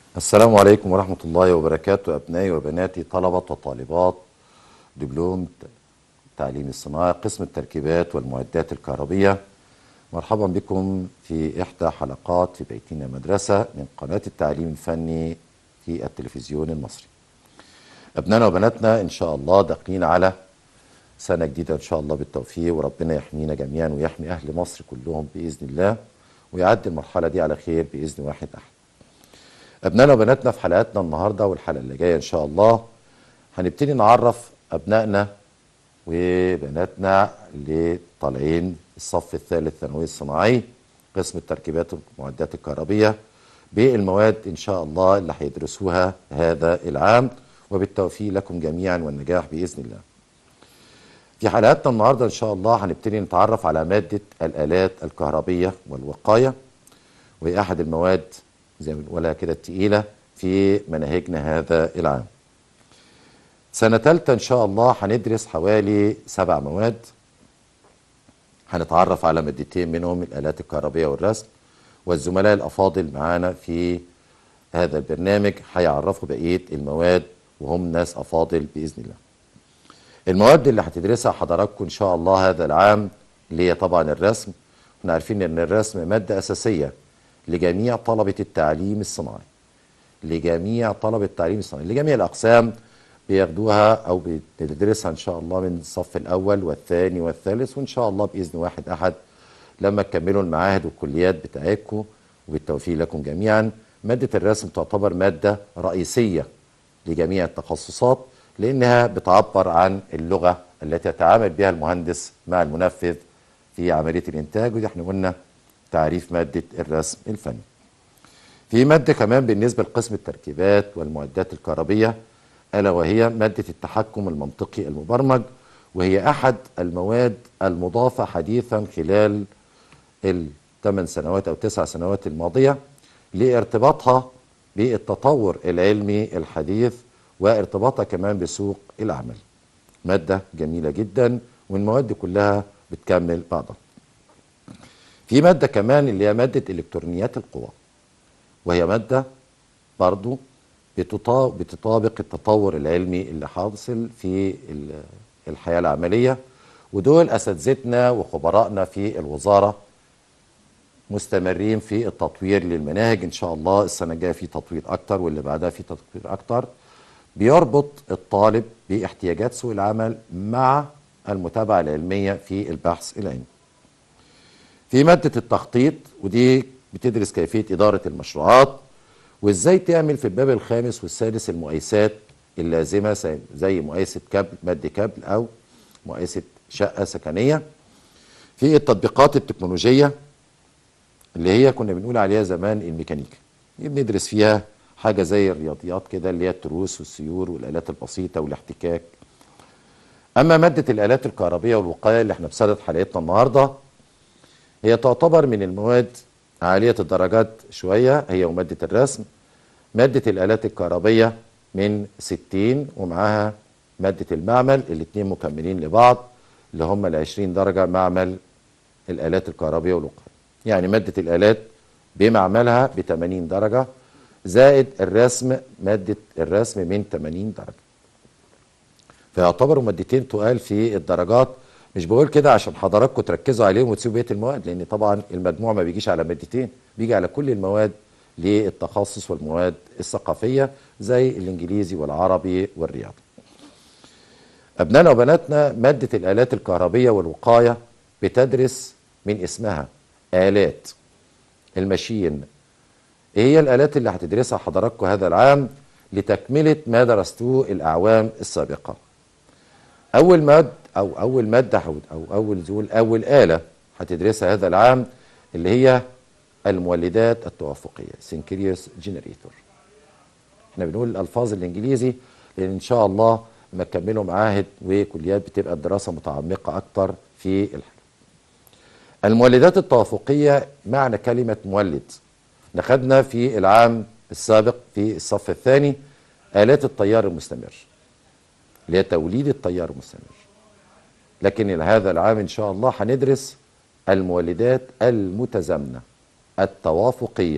السلام عليكم ورحمة الله وبركاته أبنائي وبناتي طلبة وطالبات دبلوم التعليم الصناعي قسم التركيبات والمعدات الكهربية مرحبا بكم في إحدى حلقات في بيتنا مدرسة من قناة التعليم الفني في التلفزيون المصري أبنائنا وبناتنا إن شاء الله داخلين على سنة جديدة إن شاء الله بالتوفيق وربنا يحمينا جميعا ويحمي أهل مصر كلهم بإذن الله ويعدي المرحلة دي على خير بإذن واحد أحد أبنائنا وبناتنا في حلقاتنا النهاردة والحلقة اللي جاية إن شاء الله هنبتدي نعرف أبنائنا وبناتنا اللي طالعين الصف الثالث ثانوي الصناعي قسم التركيبات والمعدات الكهربية بالمواد إن شاء الله اللي هيدرسوها هذا العام وبالتوفيق لكم جميعا والنجاح بإذن الله في حلقاتنا النهارده ان شاء الله هنبتدي نتعرف على ماده الالات الكهربيه والوقايه وهي احد المواد زي ما بنقولها كده التقيله في مناهجنا هذا العام. سنه ثالثه ان شاء الله هندرس حوالي سبع مواد هنتعرف على مادتين منهم الالات الكهربيه والرسم والزملاء الافاضل معانا في هذا البرنامج هيعرفوا بقيه المواد وهم ناس افاضل باذن الله. المواد اللي هتدرسها حضراتكم ان شاء الله هذا العام اللي هي طبعا الرسم احنا عارفين ان الرسم ماده اساسيه لجميع طلبه التعليم الصناعي لجميع طلبه التعليم الصناعي لجميع الاقسام بياخدوها او بندرسها ان شاء الله من الصف الاول والثاني والثالث وان شاء الله باذن واحد احد لما تكملوا المعاهد والكليات بتاعتكم وبالتوفيق لكم جميعا ماده الرسم تعتبر ماده رئيسيه لجميع التخصصات لانها بتعبر عن اللغه التي يتعامل بها المهندس مع المنفذ في عمليه الانتاج ودي احنا قلنا تعريف ماده الرسم الفني. في ماده كمان بالنسبه لقسم التركيبات والمعدات الكهربيه الا وهي ماده التحكم المنطقي المبرمج وهي احد المواد المضافه حديثا خلال الثمان سنوات او تسع سنوات الماضيه لارتباطها بالتطور العلمي الحديث وارتباطها كمان بسوق العمل مادة جميلة جدا والمواد دي كلها بتكمل بعضها في مادة كمان اللي هي مادة إلكترونيات القوى وهي مادة برضو بتطابق التطور العلمي اللي حاصل في الحياة العملية ودول أساتذتنا وخبرائنا في الوزارة مستمرين في التطوير للمناهج إن شاء الله السنة الجاية في تطوير أكتر واللي بعدها في تطوير أكتر بيربط الطالب باحتياجات سوق العمل مع المتابعة العلمية في البحث العلمي في مادة التخطيط ودي بتدرس كيفية إدارة المشروعات وإزاي تعمل في الباب الخامس والسادس المقايسات اللازمة زي مقايسة كابل مد كابل أو مقايسة شقة سكنية في التطبيقات التكنولوجية اللي هي كنا بنقول عليها زمان الميكانيكا بندرس فيها حاجه زي الرياضيات كده اللي هي التروس والسيور والالات البسيطه والاحتكاك اما ماده الالات الكهربيه والوقايه اللي احنا بصدد حلقتنا النهارده هي تعتبر من المواد عاليه الدرجات شويه هي وماده الرسم ماده الالات الكهربيه من 60 ومعاها ماده المعمل الاثنين مكملين لبعض اللي هم ال 20 درجه معمل الالات الكهربيه والوقايه يعني ماده الالات بمعملها ب 80 درجه زائد الرسم مادة الرسم من 80 درجة فيعتبروا مادتين تقال في الدرجات مش بقول كده عشان حضراتكم تركزوا عليهم وتسيبوا بقيه المواد لان طبعا المجموع ما بيجيش على مادتين بيجي على كل المواد للتخصص والمواد الثقافيه زي الانجليزي والعربي والرياضه. ابنائنا وبناتنا ماده الالات الكهربيه والوقايه بتدرس من اسمها الات الماشين ايه هي الالات اللي هتدرسها حضراتكم هذا العام لتكمله ما درستوه الاعوام السابقه اول ماد او اول ماده او اول زول اول اله هتدرسها هذا العام اللي هي المولدات التوافقيه سينكريوس جنريتور احنا بنقول الالفاظ الانجليزي لان ان شاء الله لما تكملوا معاهد وكليات بتبقى الدراسه متعمقه اكتر في الحاجة. المولدات التوافقيه معنى كلمه مولد نخدنا في العام السابق في الصف الثاني آلات التيار المستمر اللي هي توليد التيار المستمر لكن هذا العام إن شاء الله هندرس المولدات المتزامنة التوافقية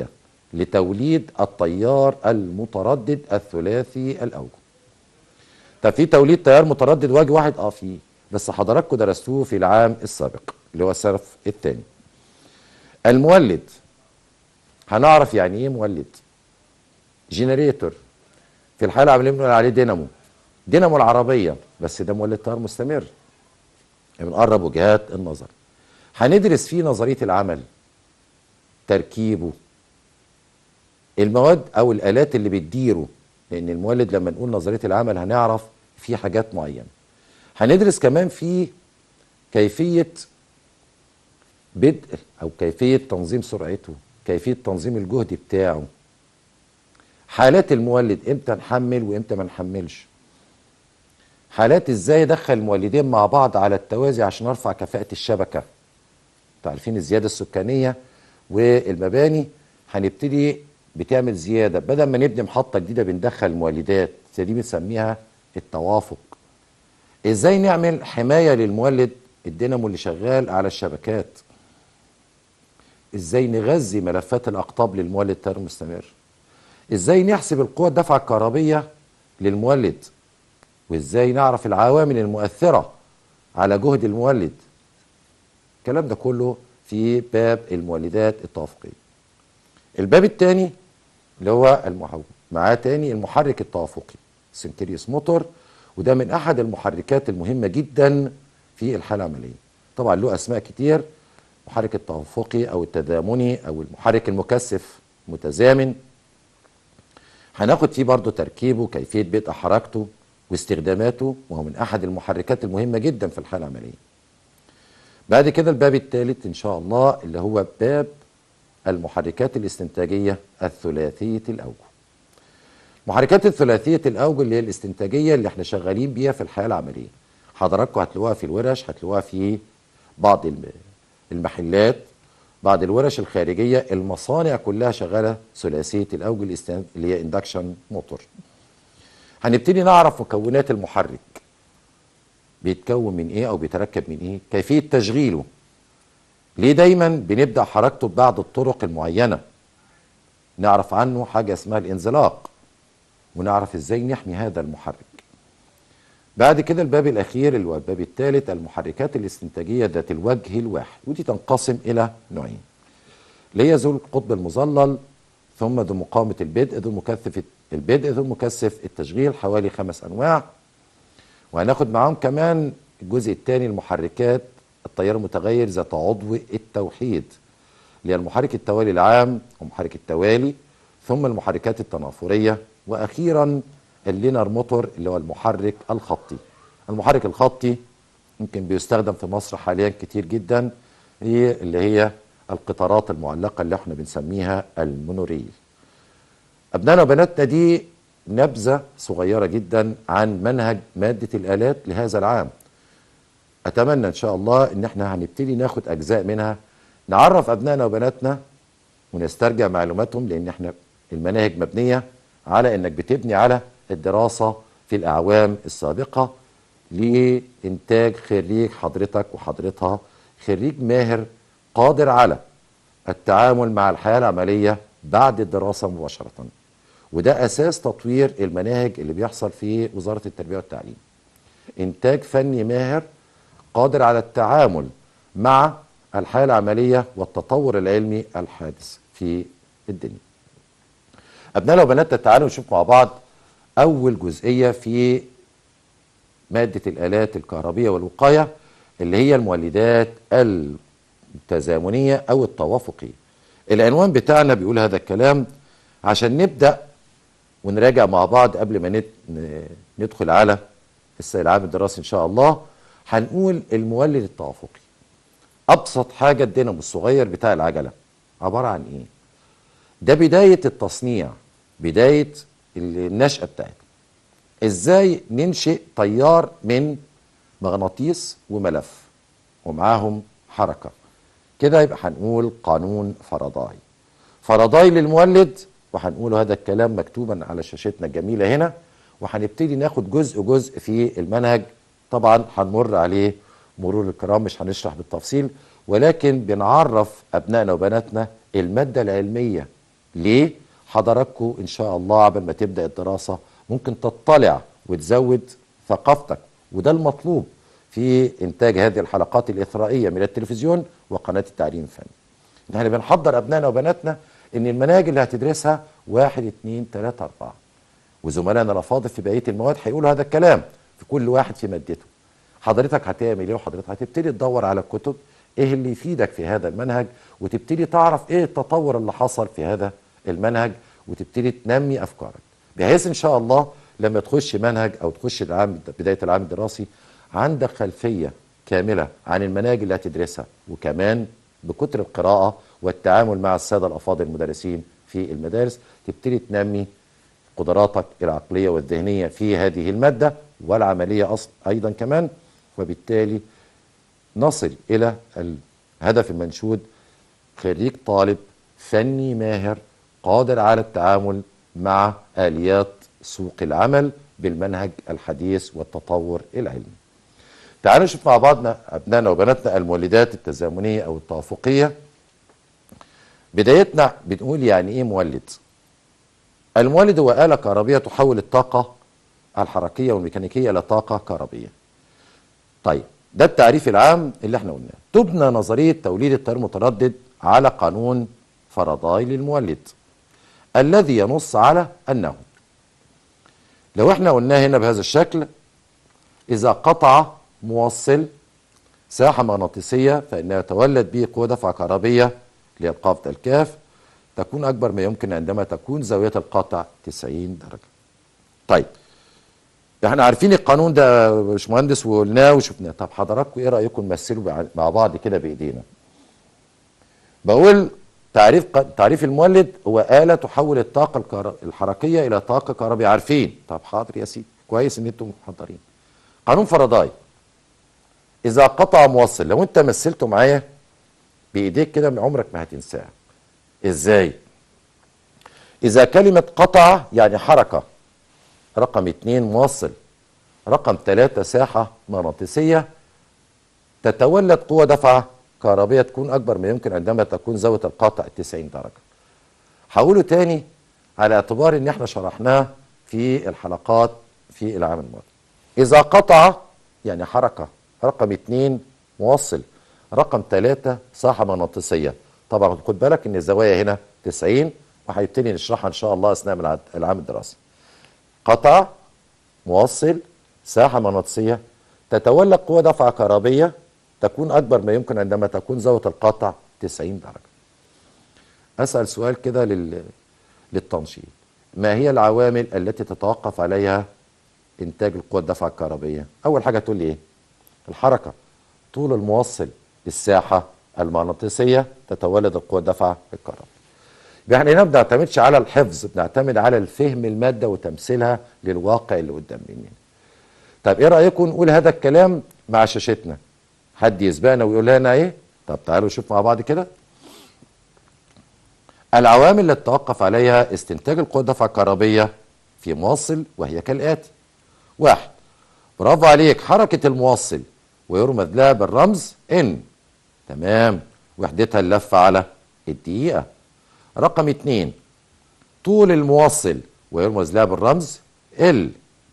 لتوليد التيار المتردد الثلاثي الاوجه طب في توليد تيار متردد وجه واحد اه فيه بس حضراتكم درستوه في العام السابق اللي هو الصرف الثاني المولد هنعرف يعني ايه مولد جنريتور في الحاله العمليه بنقول عليه دينامو دينامو العربيه بس ده مولد تيار مستمر بنقرب وجهات النظر هندرس فيه نظريه العمل تركيبه المواد او الالات اللي بتديره لان المولد لما نقول نظريه العمل هنعرف في حاجات معينه هندرس كمان في كيفيه بدء او كيفيه تنظيم سرعته كيفيه تنظيم الجهد بتاعه حالات المولد امتى نحمل وامتى ما نحملش حالات ازاي ادخل المولدين مع بعض على التوازي عشان ارفع كفاءه الشبكه انتوا عارفين الزياده السكانيه والمباني هنبتدي بتعمل زياده بدل ما نبني محطه جديده بندخل مولدات زي دي بنسميها التوافق ازاي نعمل حمايه للمولد الدينامو اللي شغال على الشبكات ازاي نغذي ملفات الاقطاب للمولد التيار المستمر ازاي نحسب القوة الدفعة الكهربية للمولد وازاي نعرف العوامل المؤثرة على جهد المولد الكلام ده كله في باب المولدات التوافقية الباب الثاني اللي هو المحول معاه تاني المحرك التوافقي سنتريوس موتور وده من احد المحركات المهمة جدا في الحالة العملية طبعا له اسماء كتير المحرك التوافقي او التدامني او المحرك المكثف متزامن هناخد فيه برضه تركيبه كيفية بدء حركته واستخداماته وهو من أحد المحركات المهمة جدا في الحالة العملية بعد كده الباب الثالث إن شاء الله اللي هو باب المحركات الاستنتاجية الثلاثية الأوجه محركات الثلاثية الأوجه اللي هي الاستنتاجية اللي احنا شغالين بيها في الحياة العملية حضراتكم هتلاقوها في الورش هتلاقوها في بعض المحلات بعض الورش الخارجيه المصانع كلها شغاله ثلاثيه الاوجه الاستن... اللي هي اندكشن موتور. هنبتدي نعرف مكونات المحرك. بيتكون من ايه او بيتركب من ايه؟ كيفيه تشغيله. ليه دايما بنبدا حركته ببعض الطرق المعينه؟ نعرف عنه حاجه اسمها الانزلاق. ونعرف ازاي نحمي هذا المحرك. بعد كده الباب الاخير اللي هو الباب الثالث المحركات الاستنتاجيه ذات الوجه الواحد ودي تنقسم الى نوعين اللي هي ذو القطب المظلل ثم ذو مقاومه البدء ذو مكثف البدء ذو مكثف التشغيل حوالي خمس انواع وهناخد معاهم كمان الجزء الثاني المحركات التيار المتغير ذات عضو التوحيد اللي هي المحرك التوالي العام ومحرك التوالي ثم المحركات التنافريه واخيرا اللينر موتور اللي هو المحرك الخطي المحرك الخطي يمكن بيستخدم في مصر حاليا كتير جدا هي اللي هي القطارات المعلقة اللي احنا بنسميها المونوريل أبنائنا وبناتنا دي نبذة صغيرة جدا عن منهج مادة الآلات لهذا العام أتمنى إن شاء الله إن احنا هنبتدي ناخد أجزاء منها نعرف أبنائنا وبناتنا ونسترجع معلوماتهم لأن احنا المناهج مبنية على إنك بتبني على الدراسة في الأعوام السابقة لإنتاج خريج حضرتك وحضرتها خريج ماهر قادر على التعامل مع الحياة العملية بعد الدراسة مباشرة وده أساس تطوير المناهج اللي بيحصل في وزارة التربية والتعليم إنتاج فني ماهر قادر على التعامل مع الحياة العملية والتطور العلمي الحادث في الدنيا أبنائنا وبناتنا تعالوا نشوف مع بعض أول جزئية في مادة الآلات الكهربية والوقاية اللي هي المولدات التزامنية أو التوافقية العنوان بتاعنا بيقول هذا الكلام عشان نبدأ ونراجع مع بعض قبل ما ندخل على العام الدراسي إن شاء الله هنقول المولد التوافقي أبسط حاجة الدينامو الصغير بتاع العجلة عبارة عن إيه؟ ده بداية التصنيع بداية النشأة بتاعتنا ازاي ننشئ تيار من مغناطيس وملف ومعاهم حركة كده يبقى هنقول قانون فاراداي فاراداي للمولد وهنقول هذا الكلام مكتوبا على شاشتنا الجميلة هنا وهنبتدي ناخد جزء جزء في المنهج طبعا هنمر عليه مرور الكرام مش هنشرح بالتفصيل ولكن بنعرف أبنائنا وبناتنا المادة العلمية ليه حضراتكم ان شاء الله قبل ما تبدا الدراسه ممكن تطلع وتزود ثقافتك وده المطلوب في انتاج هذه الحلقات الاثرائيه من التلفزيون وقناه التعليم الفني ان احنا بنحضر ابنائنا وبناتنا ان المناهج اللي هتدرسها واحد اتنين تلاته اربعه وزملائنا الافاضل في بقيه المواد هيقولوا هذا الكلام في كل واحد في مادته حضرتك هتعمل ايه وحضرتك هتبتدي تدور على الكتب ايه اللي يفيدك في هذا المنهج وتبتدي تعرف ايه التطور اللي حصل في هذا المنهج وتبتدي تنمي افكارك بحيث ان شاء الله لما تخش منهج او تخش العام بدايه العام الدراسي عندك خلفيه كامله عن المناهج اللي هتدرسها وكمان بكتر القراءه والتعامل مع الساده الافاضل المدرسين في المدارس تبتدي تنمي قدراتك العقليه والذهنيه في هذه الماده والعمليه أص- ايضا كمان وبالتالي نصل الى الهدف المنشود خريج طالب فني ماهر قادر على التعامل مع اليات سوق العمل بالمنهج الحديث والتطور العلمي. تعالوا نشوف مع بعضنا ابنائنا وبناتنا المولدات التزامنيه او التوافقيه. بدايتنا بنقول يعني ايه مولد؟ المولد هو آلة كهربية تحول الطاقة الحركية والميكانيكية إلى طاقة كهربية. طيب ده التعريف العام اللي احنا قلناه. تبنى نظرية توليد التيار المتردد على قانون فاراداي للمولد الذي ينص على أنه لو احنا قلناه هنا بهذا الشكل إذا قطع موصل ساحة مغناطيسية فإنه يتولد به قوة دفع كهربية اللي هي القاف ده الكاف تكون أكبر ما يمكن عندما تكون زاوية القطع 90 درجة. طيب احنا عارفين القانون ده يا باشمهندس وقلناه وشفناه طب حضراتكم ايه رايكم نمثله بع- مع بعض كده بايدينا بقول تعريف ق- تعريف المولد هو آلة تحول الطاقة الكهر- الحركية إلى طاقة كهربية عارفين طب حاضر يا سيدي كويس إن أنتم محضرين قانون فاراداي إذا قطع موصل لو أنت مثلته معايا بإيديك كده عمرك ما هتنساه إزاي؟ إذا كلمة قطع يعني حركة رقم اتنين موصل رقم ثلاثة ساحة مغناطيسية تتولد قوة دفعة كهربية تكون أكبر ما يمكن عندما تكون زاوية القطع 90 درجة هقوله تاني على اعتبار ان احنا شرحناه في الحلقات في العام الماضي إذا قطع يعني حركة رقم اتنين موصل رقم ثلاثة ساحة مغناطيسية طبعا خد بالك ان الزوايا هنا 90 وهيبتدي نشرحها ان شاء الله اثناء الع- العام الدراسي قطع موصل ساحة مغناطيسية تتولد قوة دفعة كهربية تكون أكبر ما يمكن عندما تكون زاوية القطع 90 درجة أسأل سؤال كده لل... للتنشيط ما هي العوامل التي تتوقف عليها إنتاج القوة الدفعة الكهربية أول حاجة تقول لي إيه الحركة طول الموصل للساحة المغناطيسية تتولد القوة الدفعة الكهربية يبقى احنا هنا ما بنعتمدش على الحفظ بنعتمد على الفهم المادة وتمثيلها للواقع اللي قدام مننا طب ايه رأيكم نقول هذا الكلام مع شاشتنا حد يسبقنا ويقول لنا ايه طب تعالوا نشوف مع بعض كده العوامل التي تتوقف عليها استنتاج القوة الدفع الكهربية في موصل وهي كالآتي واحد برافو عليك حركة الموصل ويرمز لها بالرمز ان تمام وحدتها اللفة على الدقيقة رقم اتنين طول الموصل ويرمز لها بالرمز ال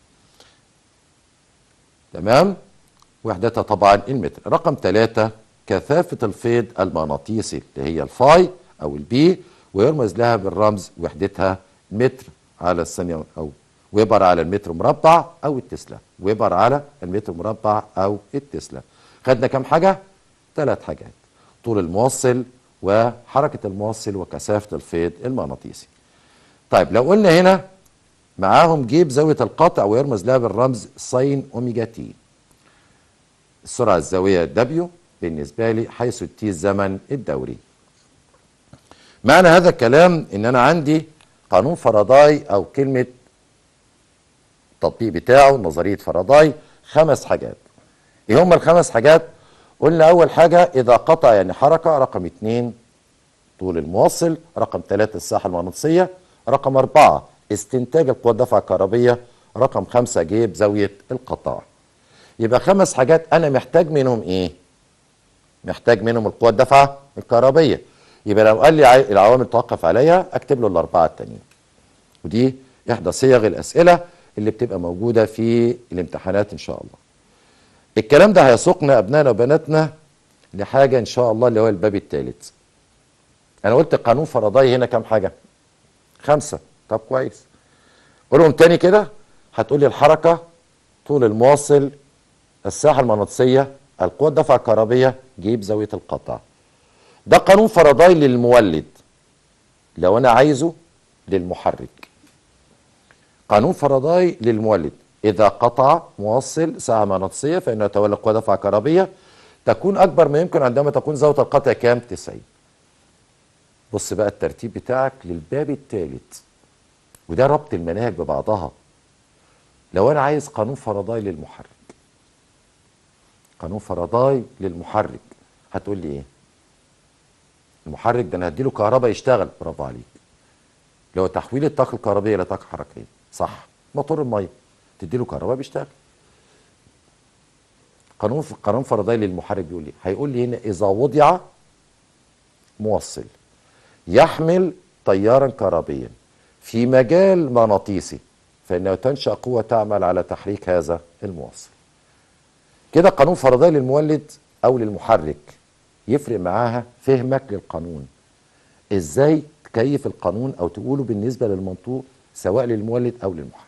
تمام وحدتها طبعا المتر رقم ثلاثة كثافة الفيض المغناطيسي اللي هي الفاي أو البي ويرمز لها بالرمز وحدتها متر على الثانية أو ويبر على المتر مربع أو التسلا ويبر على المتر مربع أو التسلا خدنا كم حاجة؟ ثلاث حاجات طول الموصل وحركة الموصل وكثافة الفيض المغناطيسي طيب لو قلنا هنا معاهم جيب زاوية القطع ويرمز لها بالرمز ساين أوميجا تي السرعة الزاوية دبليو بالنسبة لي حيث التي الزمن الدوري معنى هذا الكلام ان انا عندي قانون فاراداي او كلمة التطبيق بتاعه نظرية فاراداي خمس حاجات ايه هم الخمس حاجات قلنا اول حاجة اذا قطع يعني حركة رقم اتنين طول الموصل رقم ثلاثة الساحة المغناطيسية رقم أربعة استنتاج القوى الدفع الكهربية رقم خمسة جيب زاوية القطاع يبقى خمس حاجات أنا محتاج منهم إيه؟ محتاج منهم القوى الدفعة الكهربية يبقى لو قال لي عاي- العوامل توقف عليها اكتب له الاربعه التانيين ودي احدى صيغ الاسئله اللي بتبقى موجوده في الامتحانات ان شاء الله الكلام ده هيسوقنا ابنائنا وبناتنا لحاجه ان شاء الله اللي هو الباب الثالث انا قلت قانون فاراداي هنا كام حاجه خمسه طب كويس قولهم تاني كده هتقول لي الحركه طول المواصل الساحه المغناطيسيه القوه الدفع الكهربيه جيب زاويه القطع ده قانون فاراداي للمولد لو انا عايزه للمحرك قانون فاراداي للمولد اذا قطع موصل ساعه مغناطيسيه فانه يتولى قوه دفع كهربيه تكون اكبر ما يمكن عندما تكون زاويه القطع كام 90 بص بقى الترتيب بتاعك للباب الثالث وده ربط المناهج ببعضها لو انا عايز قانون فاراداي للمحرك قانون فاراداي للمحرك هتقول لي ايه المحرك ده انا هديله كهرباء يشتغل برافو عليك لو تحويل الطاقه الكهربائيه الى طاقه حركيه صح موتور الميه تديله كهرباء بيشتغل قانون قانون فاراداي للمحرك بيقول ايه هيقول لي هنا اذا وضع موصل يحمل تيارا كهربيا في مجال مغناطيسي فانه تنشا قوه تعمل على تحريك هذا الموصل كده قانون فاراداي للمولد او للمحرك يفرق معاها فهمك للقانون ازاي تكيف القانون او تقوله بالنسبه للمنطوق سواء للمولد او للمحرك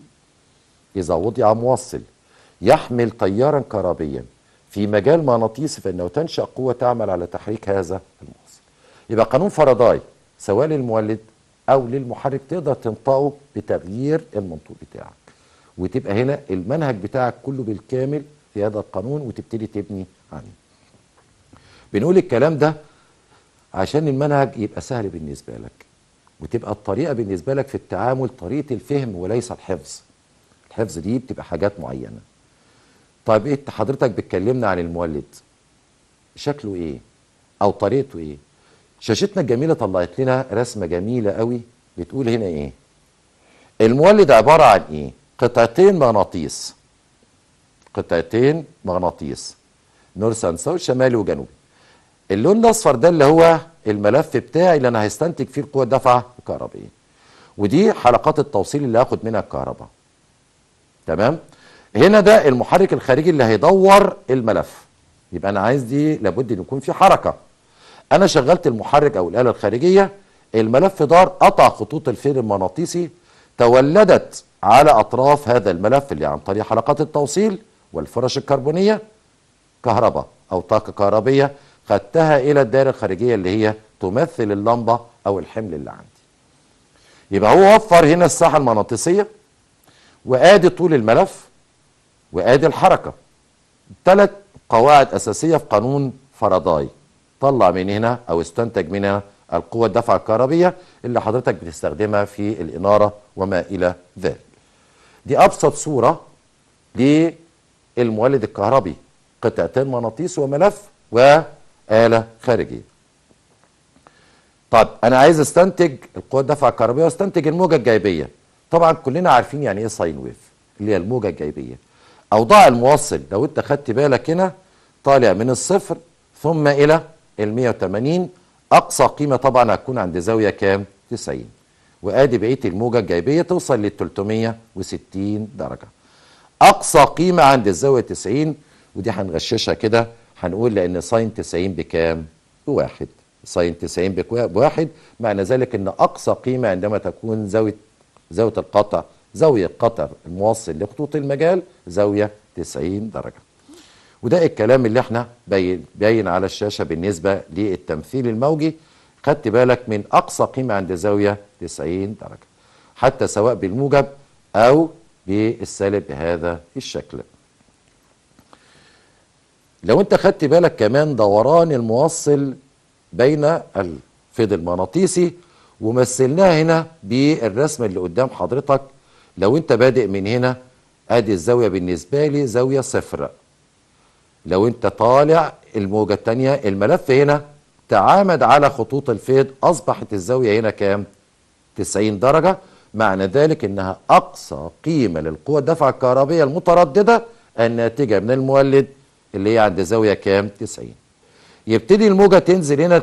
اذا وضع موصل يحمل تيارا كهربيا في مجال مغناطيسي فانه تنشا قوه تعمل على تحريك هذا الموصل يبقى قانون فاراداي سواء للمولد او للمحرك تقدر تنطقه بتغيير المنطوق بتاعك وتبقى هنا المنهج بتاعك كله بالكامل في هذا القانون وتبتدي تبني عليه بنقول الكلام ده عشان المنهج يبقى سهل بالنسبه لك وتبقى الطريقه بالنسبه لك في التعامل طريقه الفهم وليس الحفظ الحفظ دي بتبقى حاجات معينه طيب ايه حضرتك بتكلمنا عن المولد شكله ايه او طريقته ايه شاشتنا الجميله طلعت لنا رسمه جميله قوي بتقول هنا ايه المولد عباره عن ايه قطعتين مغناطيس قطعتين مغناطيس نورث اند ساوث شمالي وجنوبي اللون الاصفر ده اللي هو الملف بتاعي اللي انا هستنتج فيه القوه الدفعه الكهربائيه ودي حلقات التوصيل اللي هاخد منها الكهرباء تمام هنا ده المحرك الخارجي اللي هيدور الملف يبقى انا عايز دي لابد ان يكون في حركه انا شغلت المحرك او الاله الخارجيه الملف دار قطع خطوط الفيل المغناطيسي تولدت على اطراف هذا الملف اللي عن طريق حلقات التوصيل والفرش الكربونيه كهرباء او طاقه كهربيه خدتها الى الدائره الخارجيه اللي هي تمثل اللمبه او الحمل اللي عندي يبقى هو وفر هنا الساحه المغناطيسيه وادي طول الملف وادي الحركه ثلاث قواعد اساسيه في قانون فاراداي طلع من هنا او استنتج منها القوة الدفع الكهربية اللي حضرتك بتستخدمها في الإنارة وما إلى ذلك دي أبسط صورة للمولد الكهربي قطعتين مغناطيس وملف وآلة خارجية طب أنا عايز استنتج القوة الدفع الكهربية واستنتج الموجة الجايبية طبعا كلنا عارفين يعني إيه ساين ويف اللي هي الموجة الجايبية أوضاع الموصل لو أنت خدت بالك هنا طالع من الصفر ثم إلى ال 180 اقصى قيمه طبعا هتكون عند زاويه كام 90 وادي بقيه الموجه الجايبيه توصل لل 360 درجه اقصى قيمه عند الزاويه 90 ودي هنغششها كده هنقول لان ساين 90 بكام بواحد ساين 90 بواحد معنى ذلك ان اقصى قيمه عندما تكون زاويه زاويه القطع زاويه قطع الموصل لخطوط المجال زاويه 90 درجه وده الكلام اللي احنا باين باين على الشاشه بالنسبه للتمثيل الموجي خدت بالك من اقصى قيمه عند زاويه 90 درجه حتى سواء بالموجب او بالسالب بهذا الشكل لو انت خدت بالك كمان دوران الموصل بين الفيض المغناطيسي ومثلناه هنا بالرسمه اللي قدام حضرتك لو انت بادئ من هنا ادي الزاويه بالنسبه لي زاويه صفر لو انت طالع الموجة التانية الملف هنا تعامد على خطوط الفيض اصبحت الزاوية هنا كام 90 درجة معنى ذلك انها اقصى قيمة للقوة الدفع الكهربية المترددة الناتجة من المولد اللي هي عند زاوية كام 90 يبتدي الموجة تنزل هنا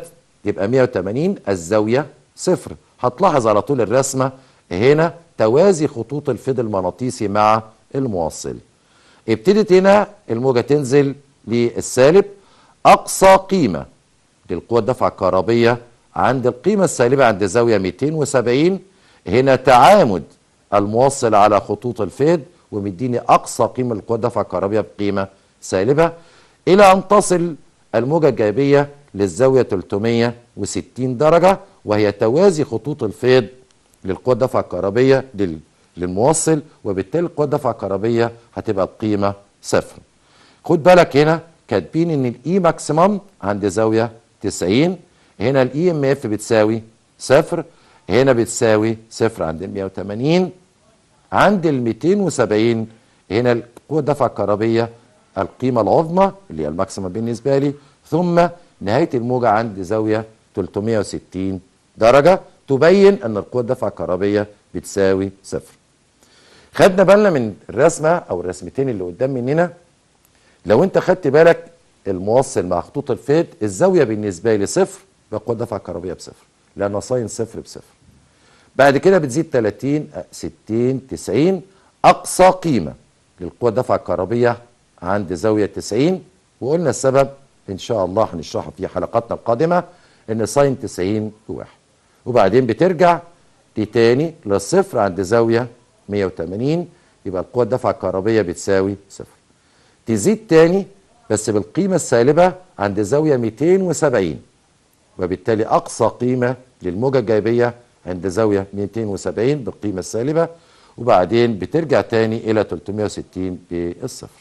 يبقى 180 الزاويه صفر هتلاحظ على طول الرسمه هنا توازي خطوط الفيض المغناطيسي مع الموصل ابتدت هنا الموجه تنزل للسالب اقصى قيمه للقوه الدفع الكهربيه عند القيمه السالبه عند زاويه 270 هنا تعامد الموصل على خطوط الفيض ومديني اقصى قيمه للقوه الدفع الكهربيه بقيمه سالبه الى ان تصل الموجه الجايبيه للزاويه 360 درجه وهي توازي خطوط الفيض للقوه الدفع الكهربيه لل- للموصل وبالتالي القوه الدفع الكهربيه هتبقى بقيمه صفر. خد بالك هنا كاتبين ان الاي ماكسيمم عند زاويه 90 هنا الاي ام اف بتساوي صفر هنا بتساوي صفر عند ال 180 عند ال 270 هنا القوه الدفع الكهربيه القيمه العظمى اللي هي الماكسيمم بالنسبه لي ثم نهايه الموجه عند زاويه 360 درجه تبين ان القوه الدفع الكهربيه بتساوي صفر. خدنا بالنا من الرسمه او الرسمتين اللي قدام مننا لو انت خدت بالك الموصل مع خطوط الفيض الزاويه بالنسبه لي صفر يبقى القوه الدفع الكهربيه بصفر لان ساين صفر بصفر. بعد كده بتزيد 30 أه، 60 90 اقصى قيمه للقوه الدفع الكهربيه عند زاويه 90 وقلنا السبب ان شاء الله هنشرحه في حلقاتنا القادمه ان ساين 90 بواحد وبعدين بترجع لتاني للصفر عند زاويه 180 يبقى القوه الدفع الكهربيه بتساوي صفر تزيد تاني بس بالقيمه السالبه عند زاويه 270 وبالتالي أقصى قيمة للموجة الجايبية عند زاوية 270 بالقيمة السالبة وبعدين بترجع تاني إلى 360 بالصفر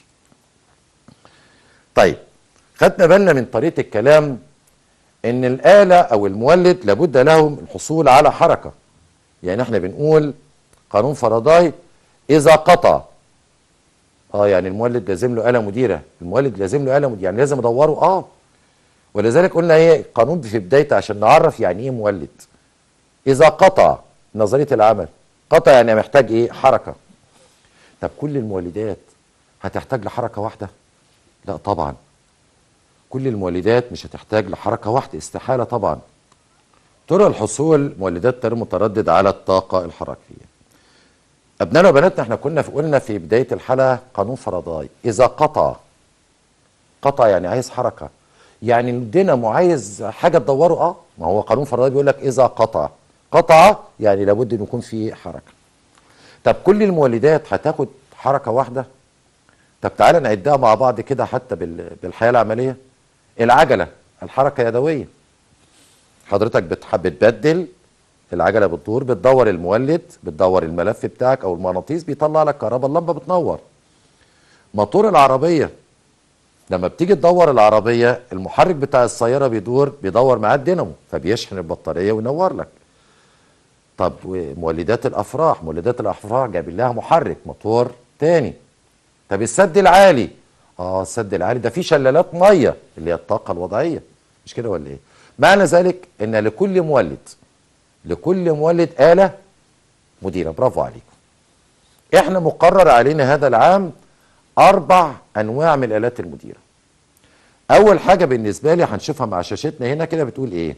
طيب خدنا بالنا من طريقة الكلام إن الآلة أو المولد لابد له من الحصول على حركة يعني احنا بنقول قانون فاراداي إذا قطع اه يعني المولد لازم له آلة مديرة المولد لازم له آلة مديرة يعني لازم ادوره اه ولذلك قلنا ايه قانون في بدايته عشان نعرف يعني ايه مولد اذا قطع نظريه العمل قطع يعني محتاج ايه حركه طب كل المولدات هتحتاج لحركه واحده لا طبعا كل المولدات مش هتحتاج لحركه واحده استحاله طبعا طرق الحصول مولدات غير متردد على الطاقه الحركيه ابنائنا وبناتنا احنا كنا في قلنا في بدايه الحلقه قانون فاراداي اذا قطع قطع يعني عايز حركه يعني الدينامو عايز حاجه تدوره اه ما هو قانون فاراداي بيقول لك اذا قطع قطع يعني لابد ان يكون في حركه طب كل المولدات هتاخد حركه واحده طب تعالى نعدها مع بعض كده حتى بال- بالحياه العمليه العجله الحركه يدويه حضرتك بتحب بتبدل العجله بتدور بتدور المولد بتدور الملف بتاعك او المغناطيس بيطلع لك كهرباء اللمبه بتنور موتور العربيه لما بتيجي تدور العربيه المحرك بتاع السياره بيدور بيدور معاه الدينامو فبيشحن البطاريه وينور لك طب ومولدات الافراح مولدات الافراح جايبين لها محرك موتور تاني طب السد العالي اه السد العالي ده فيه شلالات ميه اللي هي الطاقه الوضعيه مش كده ولا ايه معنى ذلك ان لكل مولد لكل مولد آلة مديرة برافو عليكم احنا مقرر علينا هذا العام اربع انواع من الالات المديره اول حاجه بالنسبه لي هنشوفها مع شاشتنا هنا كده بتقول ايه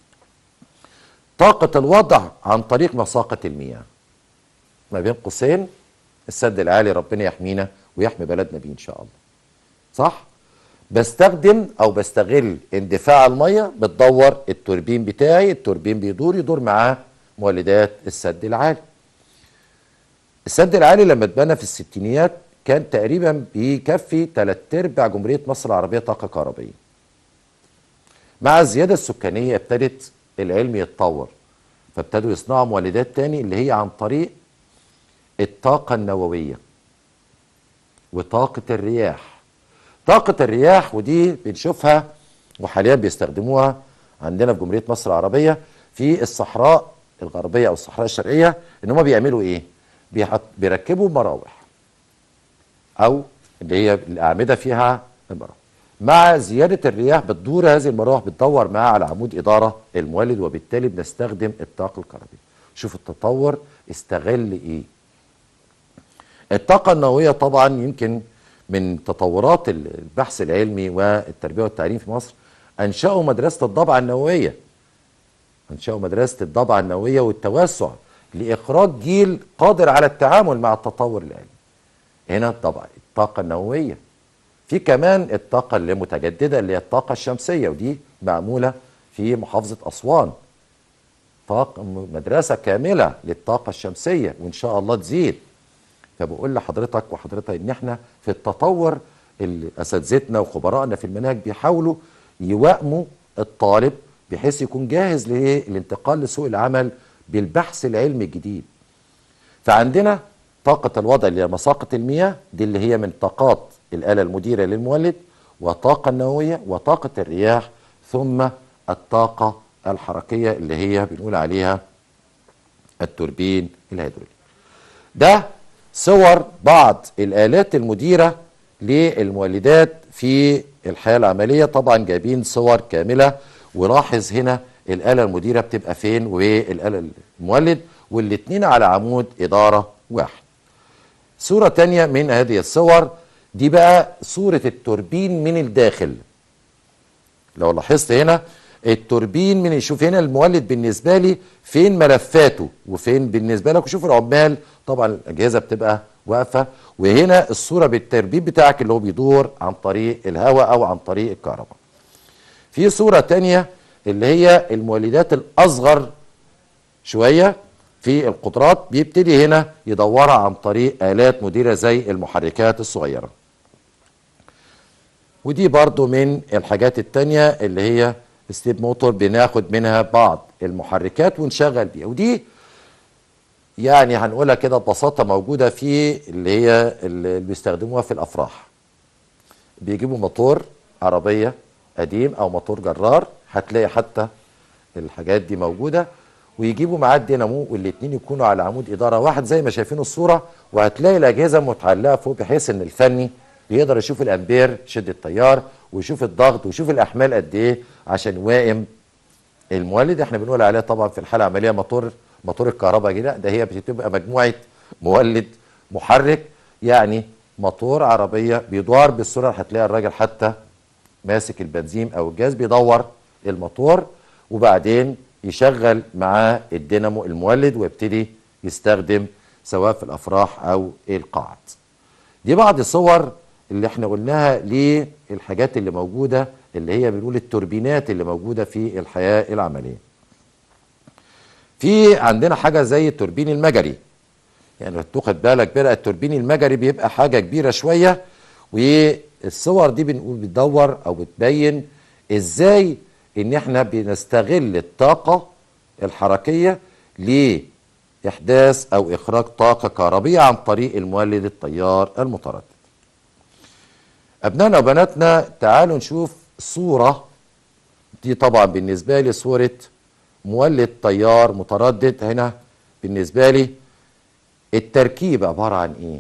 طاقه الوضع عن طريق مساقه المياه ما بين قوسين السد العالي ربنا يحمينا ويحمي بلدنا بيه ان شاء الله صح بستخدم او بستغل اندفاع الميه بتدور التوربين بتاعي التوربين بيدور يدور معاه مولدات السد العالي السد العالي لما اتبنى في الستينيات كان تقريبا بيكفي ثلاث ارباع جمهوريه مصر العربيه طاقه كهربائيه. مع الزياده السكانيه ابتدت العلم يتطور فابتدوا يصنعوا مولدات تاني اللي هي عن طريق الطاقه النوويه وطاقه الرياح. طاقه الرياح ودي بنشوفها وحاليا بيستخدموها عندنا في جمهوريه مصر العربيه في الصحراء الغربيه او الصحراء الشرقيه ان هم بيعملوا ايه؟ بيحط بيركبوا مراوح او اللي هي الاعمده فيها المراوح مع زياده الرياح بتدور هذه المراوح بتدور معاها على عمود اداره المولد وبالتالي بنستخدم الطاقه الكهربائيه شوف التطور استغل ايه الطاقه النوويه طبعا يمكن من تطورات البحث العلمي والتربيه والتعليم في مصر انشأوا مدرسه الضبعه النوويه انشأوا مدرسة الضبعة النووية والتوسع لإخراج جيل قادر على التعامل مع التطور العلمي هنا طبعا الطاقة النووية في كمان الطاقة اللي متجددة اللي هي الطاقة الشمسية ودي معمولة في محافظة أسوان طاقة مدرسة كاملة للطاقة الشمسية وإن شاء الله تزيد فبقول لحضرتك وحضرتك إن إحنا في التطور اللي أساتذتنا وخبرائنا في المناهج بيحاولوا يوائموا الطالب بحيث يكون جاهز للانتقال لسوق العمل بالبحث العلمي الجديد فعندنا طاقة الوضع اللي هي مساقط المياه دي اللي هي من طاقات الآلة المديرة للمولد وطاقة النووية وطاقة الرياح ثم الطاقة الحركية اللي هي بنقول عليها التوربين الهيدرولي ده صور بعض الآلات المديرة للمولدات في الحياة العملية طبعا جايبين صور كاملة ولاحظ هنا الآلة المديرة بتبقى فين والآلة المولد والاتنين على عمود إدارة واحد صورة تانية من هذه الصور دي بقى صورة التوربين من الداخل لو لاحظت هنا التوربين من شوف هنا المولد بالنسبة لي فين ملفاته وفين بالنسبة لك وشوف العمال طبعا الأجهزة بتبقى واقفة وهنا الصورة بالتربين بتاعك اللي هو بيدور عن طريق الهواء أو عن طريق الكهرباء في صورة تانية اللي هي المولدات الأصغر شوية في القدرات بيبتدي هنا يدورها عن طريق آلات مديرة زي المحركات الصغيرة ودي برضو من الحاجات التانية اللي هي ستيب موتور بناخد منها بعض المحركات ونشغل بيها ودي يعني هنقولها كده ببساطة موجودة في اللي هي اللي بيستخدموها في الأفراح بيجيبوا موتور عربية قديم أو موتور جرار هتلاقي حتى الحاجات دي موجودة ويجيبوا معاه الدينامو والاثنين يكونوا على عمود إدارة واحد زي ما شايفين الصورة وهتلاقي الأجهزة متعلقة فوق بحيث إن الفني يقدر يشوف الأمبير شدة التيار ويشوف الضغط ويشوف الأحمال قد إيه عشان يوائم المولد احنا بنقول عليها طبعا في الحالة العملية موتور موتور الكهرباء لا ده هي بتبقى مجموعة مولد محرك يعني موتور عربية بيدور بالسرعة هتلاقي الراجل حتى ماسك البنزين أو الجاز بيدور الموتور وبعدين يشغل معاه الدينامو المولد ويبتدي يستخدم سواء في الافراح او القاعات دي بعض الصور اللي احنا قلناها للحاجات اللي موجوده اللي هي بنقول التوربينات اللي موجوده في الحياه العمليه في عندنا حاجه زي التوربين المجري يعني لو تاخد بالك بقى التوربين المجري بيبقى حاجه كبيره شويه والصور دي بنقول بتدور او بتبين ازاي ان احنا بنستغل الطاقة الحركية لإحداث أو إخراج طاقة كهربية عن طريق المولد التيار المتردد أبنائنا وبناتنا تعالوا نشوف صورة دي طبعا بالنسبة لي صورة مولد تيار متردد هنا بالنسبة لي التركيب عبارة عن إيه؟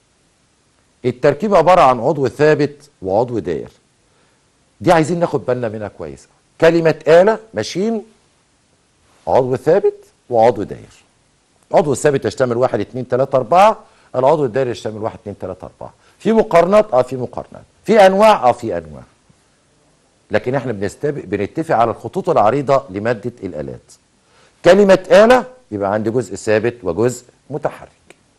التركيب عبارة عن عضو ثابت وعضو داير دي عايزين ناخد بالنا منها كويس كلمة آلة ماشين عضو ثابت وعضو داير عضو الثابت يشتمل واحد اتنين تلاتة أربعة العضو الداير يشتمل واحد اتنين تلاتة أربعة في مقارنات اه في مقارنات في أنواع اه في أنواع لكن احنا بنستب... بنتفق على الخطوط العريضة لمادة الآلات كلمة آلة يبقى عندي جزء ثابت وجزء متحرك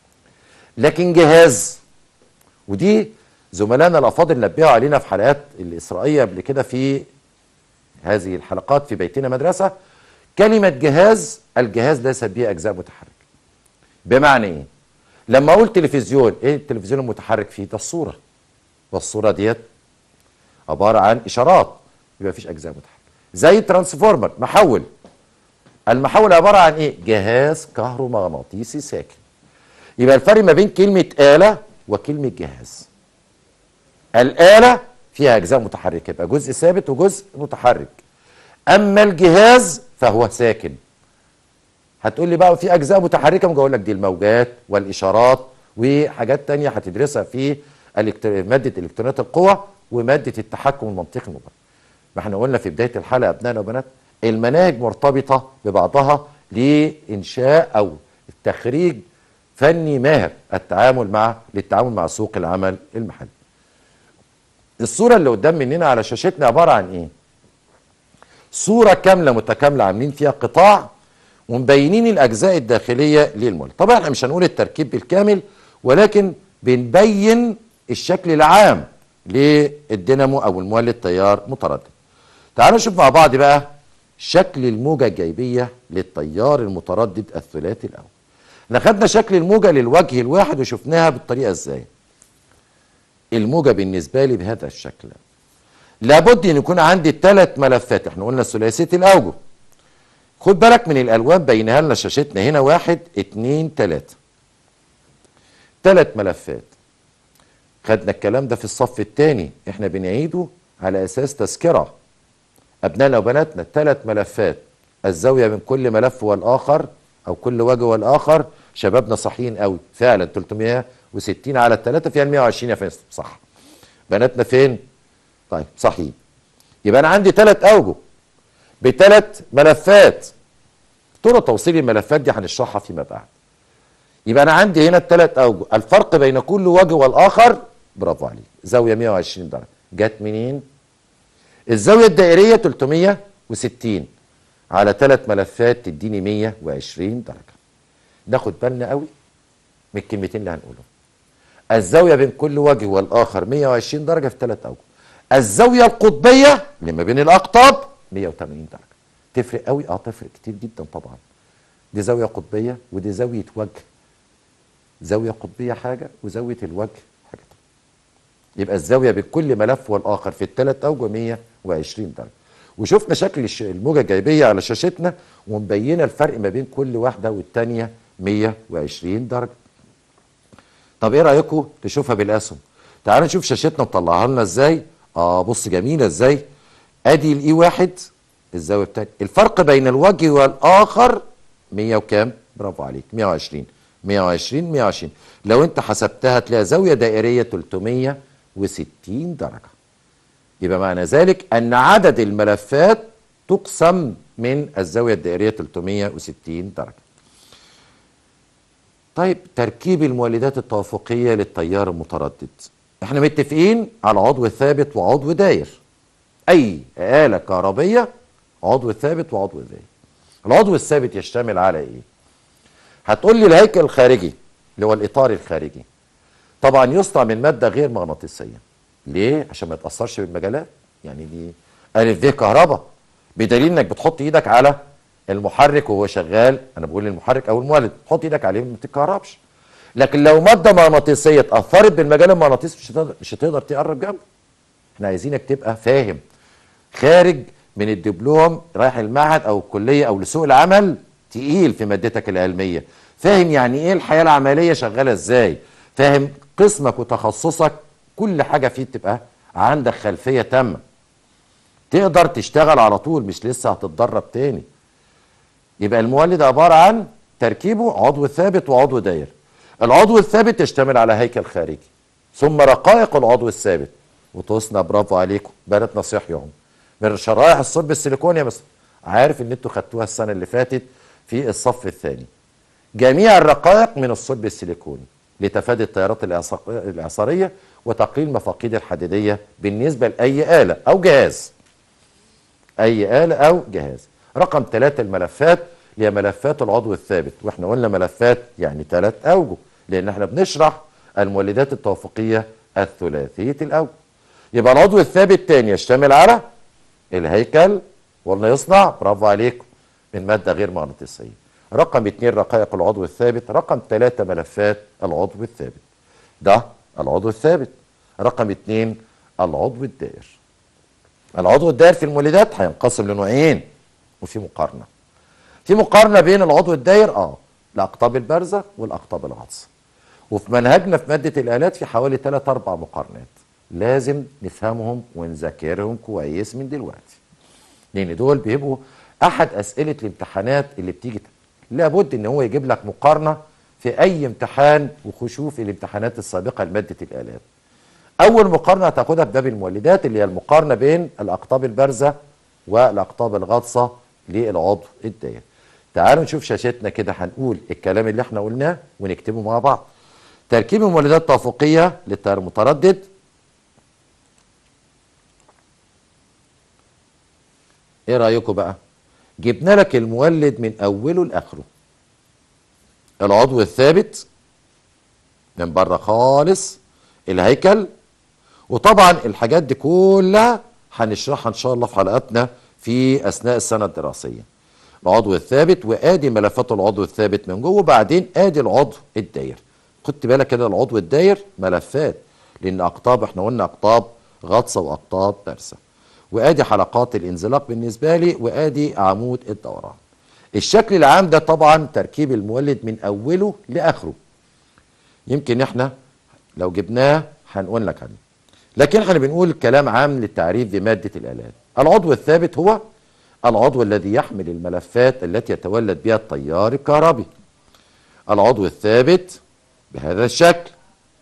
لكن جهاز ودي زملائنا الافاضل نبهوا علينا في حلقات الاسرائيليه قبل كده في هذه الحلقات في بيتنا مدرسه كلمه جهاز الجهاز ليس به اجزاء متحركه بمعنى ايه لما اقول تلفزيون ايه التلفزيون المتحرك فيه ده الصوره والصوره ديت عباره عن اشارات يبقى مفيش اجزاء متحركه زي ترانسفورمر محول المحول عباره عن ايه جهاز كهرومغناطيسي ساكن يبقى الفرق ما بين كلمه اله وكلمه جهاز الآلة فيها أجزاء متحركة يبقى جزء ثابت وجزء متحرك أما الجهاز فهو ساكن هتقول لي بقى في أجزاء متحركة ممكن أقول لك دي الموجات والإشارات وحاجات تانية هتدرسها في مادة إلكترونيات القوى ومادة التحكم المنطقي المباشر ما احنا قلنا في بداية الحلقة أبنائنا وبنات المناهج مرتبطة ببعضها لإنشاء أو تخريج فني ماهر التعامل مع للتعامل مع سوق العمل المحلي الصورة اللي قدام مننا على شاشتنا عبارة عن ايه صوره كامله متكامله عاملين فيها قطاع ومبينين الاجزاء الداخليه للمولد طبعا احنا مش هنقول التركيب بالكامل ولكن بنبين الشكل العام للدينامو او المولد تيار متردد تعالوا نشوف مع بعض بقى شكل الموجه الجايبيه للتيار المتردد الثلاثي الاول احنا خدنا شكل الموجه للوجه الواحد وشفناها بالطريقه ازاي الموجه بالنسبه لي بهذا الشكل لابد ان يكون عندي ثلاث ملفات احنا قلنا ثلاثيه الاوجه خد بالك من الالوان بينها لنا شاشتنا هنا واحد اتنين تلاته ثلاث ملفات خدنا الكلام ده في الصف الثاني احنا بنعيده على اساس تذكره ابنائنا وبناتنا ثلاث ملفات الزاويه من كل ملف والاخر او كل وجه والاخر شبابنا صحيين قوي فعلا 360 على الثلاثه فيها 120 يا فندم صح بناتنا فين طيب صحيح يبقى انا عندي ثلاث اوجه بثلاث ملفات طرق توصيل الملفات دي هنشرحها فيما بعد يبقى انا عندي هنا الثلاث اوجه الفرق بين كل وجه والاخر برافو عليك زاويه 120 درجه جت منين الزاويه الدائريه 360 على ثلاث ملفات تديني 120 درجه ناخد بالنا قوي من الكلمتين اللي هنقولهم الزاويه بين كل وجه والاخر 120 درجه في ثلاث اوجه الزاويه القطبيه اللي ما بين الاقطاب 180 درجه تفرق قوي اه تفرق كتير جدا طبعا دي زاويه قطبيه ودي زاويه وجه زاويه قطبيه حاجه وزاويه الوجه حاجه تانية. يبقى الزاويه بين كل ملف والاخر في الثلاث اوجه 120 درجه وشفنا شكل الش- الموجه الجايبيه على شاشتنا ومبينه الفرق ما بين كل واحده والثانيه 120 درجه طب ايه رايكم نشوفها بالاسهم تعالوا نشوف شاشتنا مطلعها لنا ازاي اه بص جميله ازاي ادي الاي واحد الزاويه بتاعتي الفرق بين الوجه والاخر 100 وكام برافو عليك 120 120 120 لو انت حسبتها تلاقي زاويه دائريه 360 درجه يبقى معنى ذلك ان عدد الملفات تقسم من الزاويه الدائريه 360 درجه طيب تركيب المولدات التوافقيه للتيار المتردد احنا متفقين على عضو ثابت وعضو داير اي آلة كهربية عضو ثابت وعضو داير العضو الثابت يشتمل على ايه هتقول لي الهيكل الخارجي اللي هو الاطار الخارجي طبعا يصنع من ماده غير مغناطيسيه ليه عشان ما يتاثرش بالمجالات يعني دي الف ب كهرباء بدليل انك بتحط ايدك على المحرك وهو شغال انا بقول المحرك او المولد تحط ايدك عليه ما تتكهربش لكن لو ماده مغناطيسيه اتاثرت بالمجال المغناطيسي مش هتقدر مش هتقدر تقرب جنبه احنا عايزينك تبقى فاهم خارج من الدبلوم رايح المعهد او الكليه او لسوق العمل تقيل في مادتك العلميه فاهم يعني ايه الحياه العمليه شغاله ازاي فاهم قسمك وتخصصك كل حاجه فيه تبقى عندك خلفيه تامه تقدر تشتغل على طول مش لسه هتتدرب تاني يبقى المولد عباره عن تركيبه عضو ثابت وعضو داير العضو الثابت يشتمل على هيكل خارجي ثم رقائق العضو الثابت وتصنع برافو عليكم بناتنا صحيهم من شرائح الصلب السيليكوني يا مستر عارف ان انتوا خدتوها السنه اللي فاتت في الصف الثاني جميع الرقائق من الصلب السيليكوني لتفادي التيارات الإعصاق- الاعصاريه وتقليل مفاقيد الحديديه بالنسبه لاي اله او جهاز اي اله او جهاز رقم ثلاثة الملفات هي ملفات العضو الثابت واحنا قلنا ملفات يعني ثلاث اوجه لان احنا بنشرح المولدات التوافقيه الثلاثيه الاوجه يبقى العضو الثابت تاني يشتمل على الهيكل وقلنا يصنع برافو عليكم من ماده غير مغناطيسيه رقم اثنين رقائق العضو الثابت رقم ثلاثة ملفات العضو الثابت ده العضو الثابت رقم اثنين العضو الدائر العضو الدائر في المولدات هينقسم لنوعين وفي مقارنه في مقارنه بين العضو الدائر اه الاقطاب البارزه والاقطاب الغاطسه وفي منهجنا في ماده الالات في حوالي 3 4 مقارنات لازم نفهمهم ونذاكرهم كويس من دلوقتي لان دول بيبقوا احد اسئله الامتحانات اللي بتيجي لابد ان هو يجيب لك مقارنه في اي امتحان وخشوف الامتحانات السابقه لماده الالات اول مقارنه هتاخدها في باب المولدات اللي هي المقارنه بين الاقطاب البارزه والاقطاب الغاطسه للعضو الدائري تعالوا نشوف شاشتنا كده هنقول الكلام اللي احنا قلناه ونكتبه مع بعض تركيب المولدات التوافقيه للتيار المتردد ايه رايكم بقى جبنا لك المولد من اوله لاخره العضو الثابت من بره خالص الهيكل وطبعا الحاجات دي كلها هنشرحها ان شاء الله في حلقاتنا في اثناء السنه الدراسيه العضو الثابت وادي ملفات العضو الثابت من جوه وبعدين ادي العضو الداير خدت بالك كده العضو الداير ملفات لان اقطاب احنا قلنا اقطاب غطسه واقطاب بارسه وادي حلقات الانزلاق بالنسبه لي وادي عمود الدوران الشكل العام ده طبعا تركيب المولد من اوله لاخره يمكن احنا لو جبناه هنقول لك عليه لكن احنا بنقول كلام عام للتعريف بماده الالات العضو الثابت هو العضو الذي يحمل الملفات التي يتولد بها التيار الكهربي العضو الثابت بهذا الشكل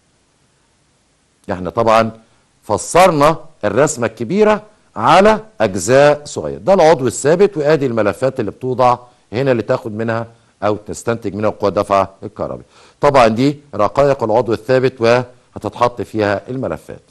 احنا طبعا فسرنا الرسمه الكبيره على اجزاء صغيره ده العضو الثابت وادي الملفات اللي بتوضع هنا اللي تاخد منها او تستنتج منها قوه دفع الكهربي طبعا دي رقائق العضو الثابت وهتتحط فيها الملفات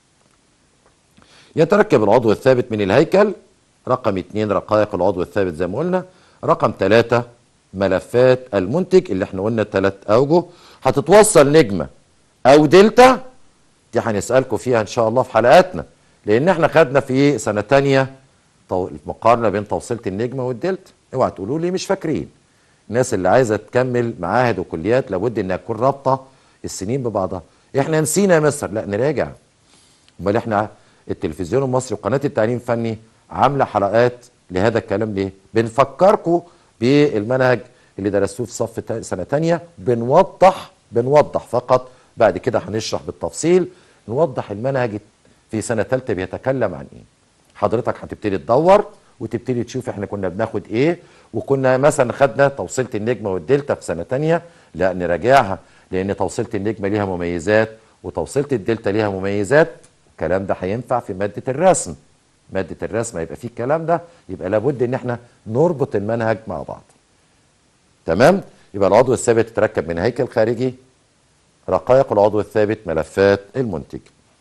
يتركب العضو الثابت من الهيكل رقم اتنين رقائق العضو الثابت زي ما قلنا رقم ثلاثة ملفات المنتج اللي احنا قلنا ثلاث اوجه هتتوصل نجمة او دلتا دي هنسألكم فيها ان شاء الله في حلقاتنا لان احنا خدنا في سنة تانية تو- المقارنة بين توصيلة النجمة والدلتا اوعى تقولوا لي مش فاكرين الناس اللي عايزة تكمل معاهد وكليات لابد انها تكون رابطة السنين ببعضها احنا نسينا يا مستر لا نراجع امال احنا التلفزيون المصري وقناه التعليم الفني عامله حلقات لهذا الكلام ليه؟ بنفكركم بالمنهج اللي درستوه في صف تا- سنه تانية بنوضح بنوضح فقط بعد كده هنشرح بالتفصيل نوضح المنهج في سنه ثالثه بيتكلم عن ايه؟ حضرتك هتبتدي تدور وتبتدي تشوف احنا كنا بناخد ايه وكنا مثلا خدنا توصيله النجمه والدلتا في سنه تانية لا نراجعها لان توصيله النجمه ليها مميزات وتوصيله الدلتا ليها مميزات الكلام ده هينفع في ماده الرسم ماده الرسم هيبقى فيه الكلام ده يبقى لابد ان احنا نربط المنهج مع بعض تمام يبقى العضو الثابت يتركب من هيكل خارجي رقائق العضو الثابت ملفات المنتج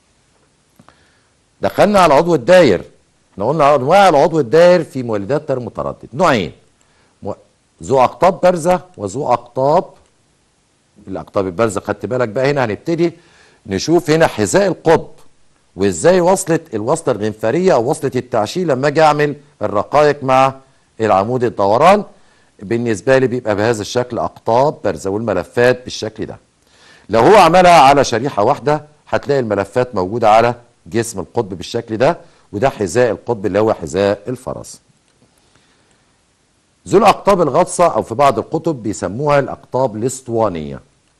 دخلنا على العضو الداير احنا قلنا انواع العضو الداير في مولدات تيار متردد نوعين مو- ذو اقطاب بارزه وذو اقطاب الاقطاب البارزه خدت بالك بقى هنا هنبتدي نشوف هنا حذاء القطب وازاي وصلت الوصله الغنفريه او وصله التعشيل لما اجي اعمل الرقائق مع العمود الدوران بالنسبه لي بيبقى بهذا الشكل اقطاب بارزه والملفات بالشكل ده لو هو عملها على شريحه واحده هتلاقي الملفات موجوده على جسم القطب بالشكل ده وده حذاء القطب اللي هو حذاء الفرس ذو الاقطاب الغطسه او في بعض الكتب بيسموها الاقطاب الاسطوانيه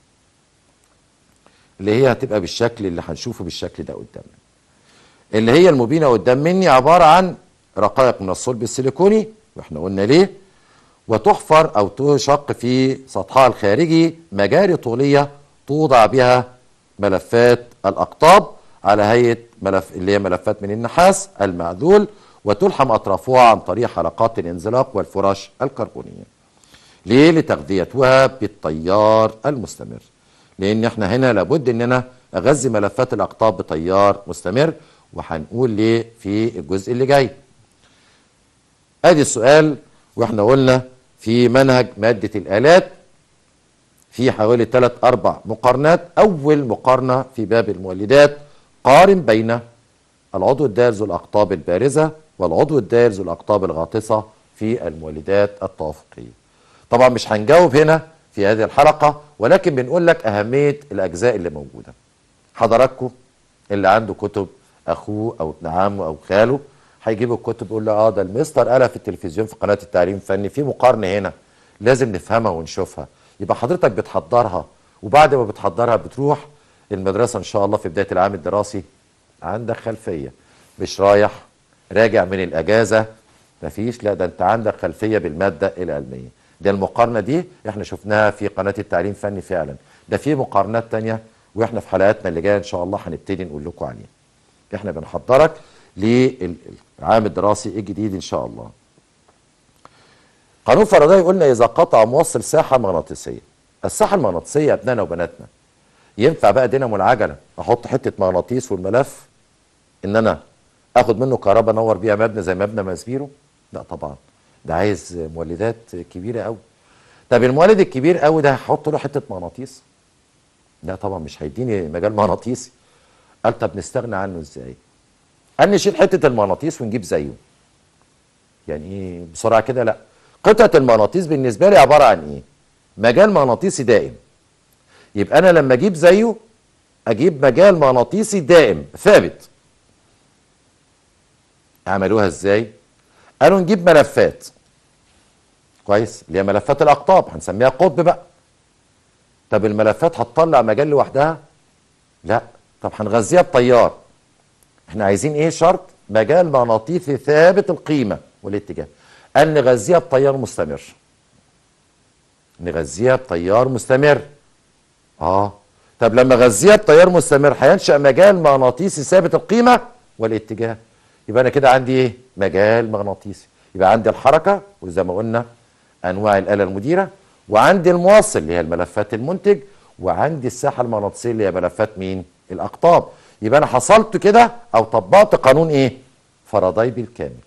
اللي هي هتبقى بالشكل اللي هنشوفه بالشكل ده قدامنا اللي هي المبينه قدام مني عباره عن رقائق من الصلب السيليكوني واحنا قلنا ليه وتحفر او تشق في سطحها الخارجي مجاري طوليه توضع بها ملفات الاقطاب على هيئه ملف اللي هي ملفات من النحاس المعدول وتلحم اطرافها عن طريق حلقات الانزلاق والفرش الكربونيه. ليه؟ لتغذيتها بالتيار المستمر. لان احنا هنا لابد ان انا اغذي ملفات الاقطاب بتيار مستمر وهنقول ليه في الجزء اللي جاي. ادي السؤال واحنا قلنا في منهج ماده الالات في حوالي ثلاث اربع مقارنات اول مقارنه في باب المولدات قارن بين العضو الدائر ذو الاقطاب البارزه والعضو الدائر ذو الاقطاب الغاطسه في المولدات التوافقيه طبعا مش هنجاوب هنا في هذه الحلقه ولكن بنقول لك اهميه الاجزاء اللي موجوده حضراتكم اللي عنده كتب اخوه او ابن عمه او خاله هيجيب الكتب يقول له اه ده المستر قالها في التلفزيون في قناه التعليم الفني في مقارنه هنا لازم نفهمها ونشوفها يبقى حضرتك بتحضرها وبعد ما بتحضرها بتروح المدرسه ان شاء الله في بدايه العام الدراسي عندك خلفيه مش رايح راجع من الاجازه مفيش لا ده انت عندك خلفيه بالماده العلميه ده المقارنه دي احنا شفناها في قناه التعليم الفني فعلا ده في مقارنات تانية واحنا في حلقاتنا اللي جايه ان شاء الله هنبتدي نقول لكم عليها احنا بنحضرك للعام الدراسي الجديد ان شاء الله قانون فاراداي قلنا اذا قطع موصل ساحه مغناطيسيه الساحه المغناطيسيه يا ابنائنا وبناتنا ينفع بقى دينامو العجله احط حته مغناطيس والملف ان انا اخد منه كهرباء انور بيها مبنى زي مبنى ماسبيرو لا طبعا ده عايز مولدات كبيره قوي طب المولد الكبير قوي ده هحط له حته مغناطيس لا طبعا مش هيديني مجال مغناطيسي قال طب نستغنى عنه ازاي قال نشيل حته المغناطيس ونجيب زيه يعني ايه بسرعه كده لا قطعه المغناطيس بالنسبه لي عباره عن ايه مجال مغناطيسي دائم يبقى انا لما اجيب زيه اجيب مجال مغناطيسي دائم ثابت عملوها ازاي قالوا نجيب ملفات كويس اللي هي ملفات الاقطاب هنسميها قطب بقى طب الملفات هتطلع مجال لوحدها لا طب هنغذيها بتيار احنا عايزين ايه شرط مجال مغناطيسي ثابت القيمه والاتجاه ان نغذيها بتيار مستمر نغذيها بتيار مستمر اه طب لما اغذيها بتيار مستمر هينشا مجال مغناطيسي ثابت القيمه والاتجاه يبقى انا كده عندي ايه مجال مغناطيسي يبقى عندي الحركه وزي ما قلنا انواع الاله المديره وعندي الموصل اللي هي الملفات المنتج وعندي الساحه المغناطيسيه اللي هي ملفات مين الاقطاب يبقى انا حصلت كده او طبقت قانون ايه فاراداي بالكامل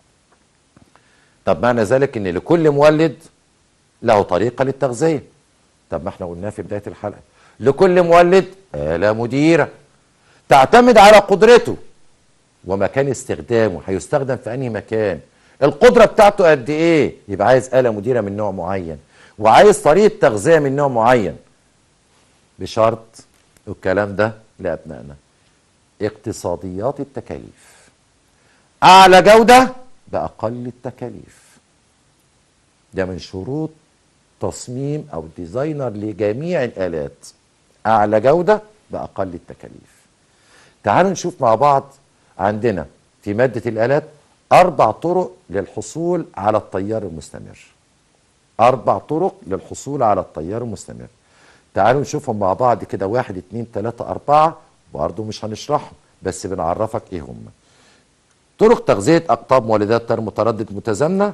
طب معنى ذلك ان لكل مولد له طريقه للتغذيه طب ما احنا قلناه في بدايه الحلقه لكل مولد آلة مديرة تعتمد على قدرته ومكان استخدامه هيستخدم في أنهي مكان القدرة بتاعته قد إيه يبقى عايز آلة مديرة من نوع معين وعايز طريقة تغذية من نوع معين بشرط والكلام ده لأبنائنا اقتصاديات التكاليف أعلى جودة بأقل التكاليف ده من شروط تصميم او ديزاينر لجميع الالات اعلى جوده باقل التكاليف تعالوا نشوف مع بعض عندنا في ماده الالات اربع طرق للحصول على التيار المستمر اربع طرق للحصول على التيار المستمر تعالوا نشوفهم مع بعض كده واحد اتنين تلاته اربعه برضه مش هنشرحهم بس بنعرفك ايه هم طرق تغذيه اقطاب مولدات تيار متردد متزامنه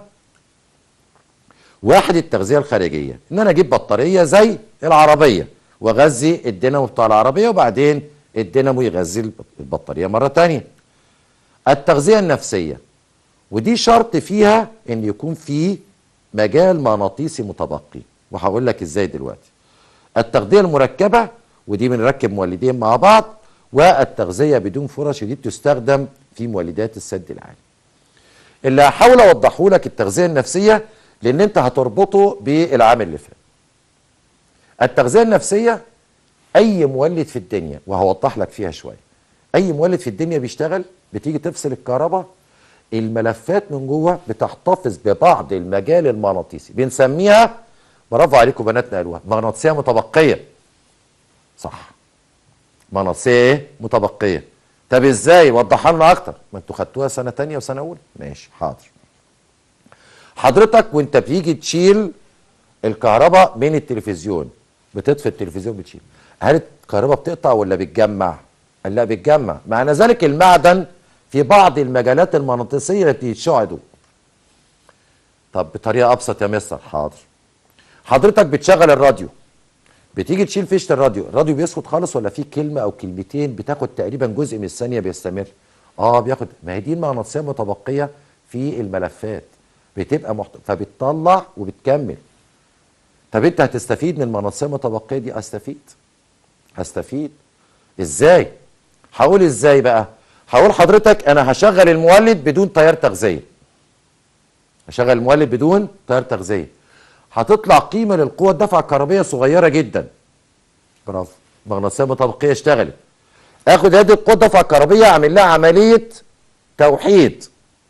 واحد التغذيه الخارجيه ان انا اجيب بطاريه زي العربيه واغذي الدينامو بتاع العربيه وبعدين الدينامو يغذي البطاريه مره تانية التغذيه النفسيه ودي شرط فيها ان يكون في مجال مغناطيسي متبقي وهقول لك ازاي دلوقتي التغذيه المركبه ودي بنركب مولدين مع بعض والتغذيه بدون فرش دي بتستخدم في مولدات السد العالي اللي هحاول اوضحه لك التغذيه النفسيه لان انت هتربطه بالعامل اللي فات التغذيه النفسيه اي مولد في الدنيا وهوضح لك فيها شويه اي مولد في الدنيا بيشتغل بتيجي تفصل الكهرباء الملفات من جوه بتحتفظ ببعض المجال المغناطيسي بنسميها برافو عليكم بناتنا قالوها مغناطيسيه متبقيه صح مغناطيسيه ايه متبقيه طب ازاي وضحها لنا اكتر ما انتوا خدتوها سنه تانية وسنه اولى ماشي حاضر حضرتك وانت بتيجي تشيل الكهرباء من التلفزيون بتطفي التلفزيون بتشيل هل الكهرباء بتقطع ولا بتجمع قال لا بتجمع معنى ذلك المعدن في بعض المجالات المغناطيسيه التي تشعده طب بطريقه ابسط يا مستر حاضر حضرتك بتشغل الراديو بتيجي تشيل فيشه الراديو الراديو بيسكت خالص ولا في كلمه او كلمتين بتاخد تقريبا جزء من الثانيه بيستمر اه بياخد ما هي دي المغناطيسيه متبقيه في الملفات بتبقى محت... فبتطلع وبتكمل طب انت هتستفيد من المغناطيسيه المتبقيه دي استفيد هستفيد ازاي هقول ازاي بقى هقول حضرتك انا هشغل المولد بدون تيار تغذيه هشغل المولد بدون تيار تغذيه هتطلع قيمه للقوه الدفع الكهربيه صغيره جدا برافو مغناطيسيه متبقيه اشتغلت اخد هذه القوه الدفع الكهربيه اعمل لها عمليه توحيد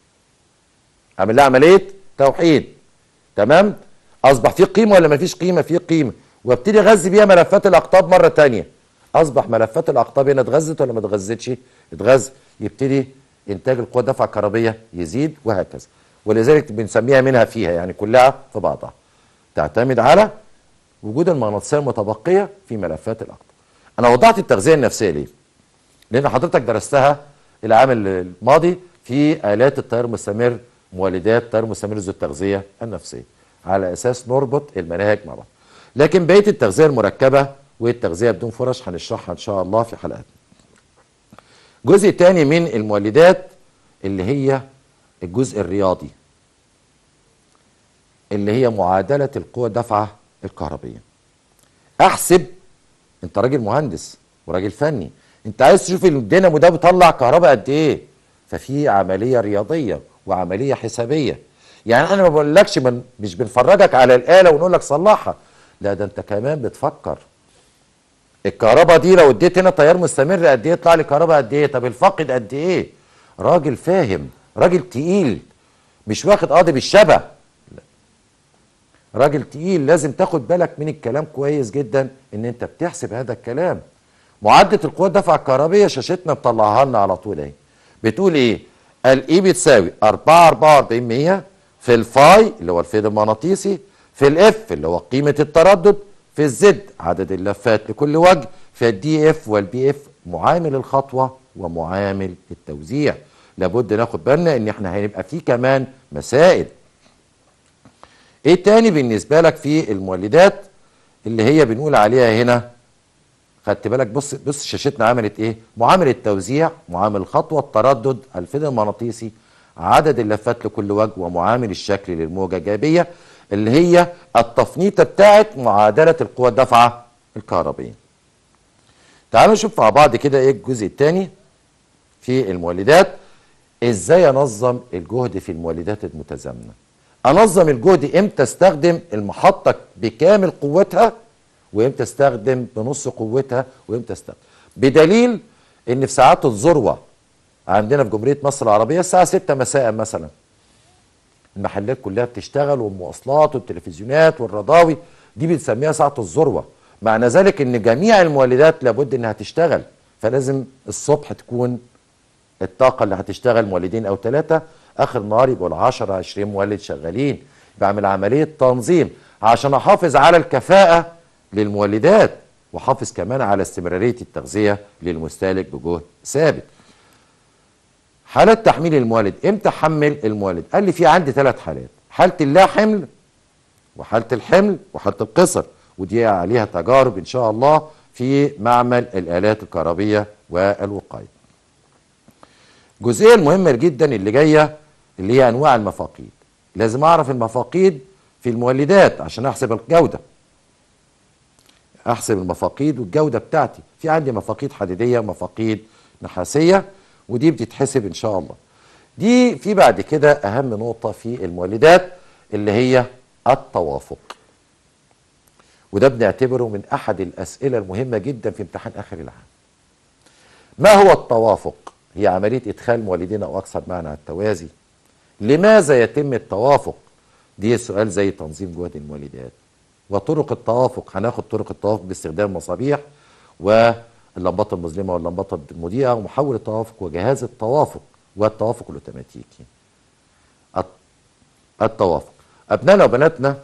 اعمل لها عمليه توحيد تمام اصبح في قيمه ولا مفيش قيمه في قيمه وابتدي اغذي بيها ملفات الاقطاب مره تانية اصبح ملفات الاقطاب هنا اتغذت ولا ما اتغذتش اتغذى يبتدي انتاج القوه الدفع الكهربيه يزيد وهكذا ولذلك بنسميها منها فيها يعني كلها في بعضها تعتمد على وجود المغناطيسيه المتبقيه في ملفات الاقطاب انا وضعت التغذيه النفسيه ليه لان حضرتك درستها العام الماضي في الات التيار المستمر مولدات تيار مستمر ذو التغذيه النفسيه على اساس نربط المناهج مع بعض لكن بقيه التغذيه المركبه والتغذيه بدون فرش هنشرحها ان شاء الله في حلقات جزء تاني من المولدات اللي هي الجزء الرياضي اللي هي معادله القوه الدافعه الكهربيه احسب انت راجل مهندس وراجل فني انت عايز تشوف الدينامو ده بيطلع كهرباء قد ايه ففي عمليه رياضيه وعمليه حسابيه يعني انا ما بقولكش من مش بنفرجك على الاله ونقول لك صلحها لا ده انت كمان بتفكر الكهرباء دي لو اديت هنا تيار مستمر قد ايه يطلع لي كهرباء قد ايه طب الفاقد قد ايه راجل فاهم راجل تقيل مش واخد قاضي بالشبه لا. راجل تقيل لازم تاخد بالك من الكلام كويس جدا ان انت بتحسب هذا الكلام معادله القوه الدفع الكهربيه شاشتنا مطلعها لنا على طول اهي بتقول ايه الاي بتساوي 4 44 100 في الفاي اللي هو الفيض المغناطيسي في الاف اللي هو قيمه التردد في الزد عدد اللفات لكل وجه في الدي اف والبي اف معامل الخطوه ومعامل التوزيع لابد ناخد بالنا ان احنا هيبقى فيه كمان مسائل ايه تاني بالنسبه لك في المولدات اللي هي بنقول عليها هنا خدت بالك بص بص شاشتنا عملت ايه معامل التوزيع معامل الخطوه التردد الفيض المغناطيسي عدد اللفات لكل وجه ومعامل الشكل للموجه الجايبيه اللي هي التفنيطه بتاعت معادله القوى الدافعه الكهربيه تعالوا نشوف مع بعض كده ايه الجزء الثاني في المولدات ازاي انظم الجهد في المولدات المتزامنه انظم الجهد امتى استخدم المحطه بكامل قوتها وامتى استخدم بنص قوتها وامتى استخدم بدليل ان في ساعات الذروه عندنا في جمهوريه مصر العربيه الساعه 6 مساء مثلا المحلات كلها بتشتغل والمواصلات والتلفزيونات والرضاوي دي بنسميها ساعه الذروه معنى ذلك ان جميع المولدات لابد انها تشتغل فلازم الصبح تكون الطاقه اللي هتشتغل مولدين او ثلاثه اخر النهار يبقوا ال 10 20 مولد شغالين بعمل عمليه تنظيم عشان احافظ على الكفاءه للمولدات واحافظ كمان على استمراريه التغذيه للمستهلك بجهد ثابت حالة تحميل المولد امتى حمل المولد قال لي في عندي ثلاث حالات حالة اللا حمل وحالة الحمل وحالة القصر ودي عليها تجارب ان شاء الله في معمل الالات الكهربية والوقاية الجزئية المهمة جدا اللي جاية اللي هي انواع المفاقيد لازم اعرف المفاقيد في المولدات عشان احسب الجودة احسب المفاقيد والجودة بتاعتي في عندي مفاقيد حديدية ومفاقيد نحاسية ودي بتتحسب ان شاء الله دي في بعد كده اهم نقطة في المولدات اللي هي التوافق وده بنعتبره من احد الاسئلة المهمة جدا في امتحان اخر العام ما هو التوافق هي عملية ادخال مولدين او اكثر معنى على التوازي لماذا يتم التوافق دي سؤال زي تنظيم جهد المولدات وطرق التوافق هناخد طرق التوافق باستخدام مصابيح و اللمبات المظلمه واللمبات المضيئه ومحول التوافق وجهاز التوافق والتوافق الاوتوماتيكي التوافق ابنائنا وبناتنا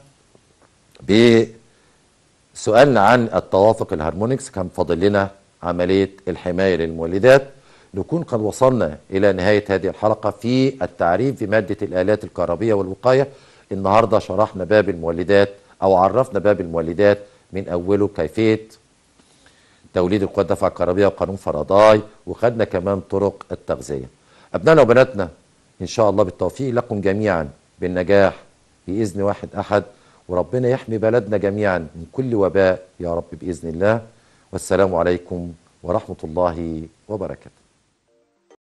بسؤالنا عن التوافق الهارمونكس كان فاضل لنا عمليه الحمايه للمولدات نكون قد وصلنا الى نهايه هذه الحلقه في التعريف بماده الالات الكهربيه والوقايه النهارده شرحنا باب المولدات او عرفنا باب المولدات من اوله كيفيه توليد القوى الدفع الكهربيه وقانون فاراداي وخدنا كمان طرق التغذيه. ابنائنا وبناتنا ان شاء الله بالتوفيق لكم جميعا بالنجاح باذن واحد احد وربنا يحمي بلدنا جميعا من كل وباء يا رب باذن الله والسلام عليكم ورحمه الله وبركاته.